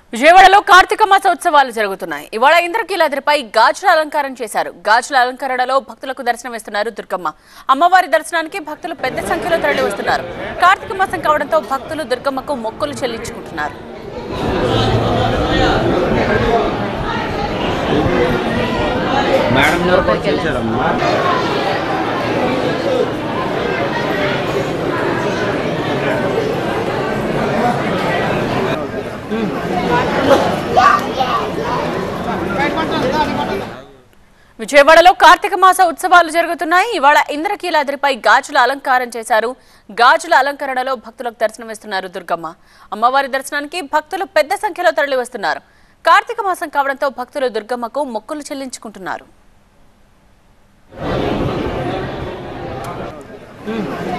విజయవాడలో కార్తీక మాస ఉత్సవాలు జరుగుతున్నాయి ఇవాళ ఇంద్రకీలాద్రిపై గాజుల అలంకారం చేశారు గాజుల అలంకరణలో భక్తులకు దర్శనం ఇస్తున్నారు దుర్గమ్మ అమ్మవారి దర్శనానికి భక్తులు పెద్ద సంఖ్యలో తరలి వస్తున్నారు కార్తీక మాసం కావడంతో భక్తులు దుర్గమ్మకు మొక్కులు చెల్లించుకుంటున్నారు మేడం గారు కూడా చేశారమ్మా విజయవాడలో కార్తీక మాస ఉత్సవాలు జరుగుతున్నాయి ఇవాళ ఇంద్రకీలాద్రిపై గాజుల అలంకారం చేశారు గాజుల అలంకరణలో భక్తులకు దర్శనమిస్తున్నారు దుర్గమ్మ అమ్మవారి దర్శనానికి భక్తులు పెద్ద సంఖ్యలో తరలి వస్తున్నారు కార్తీక మాసం కావడంతో భక్తులు దుర్గమ్మకు మొక్కులు చెల్లించుకుంటున్నారు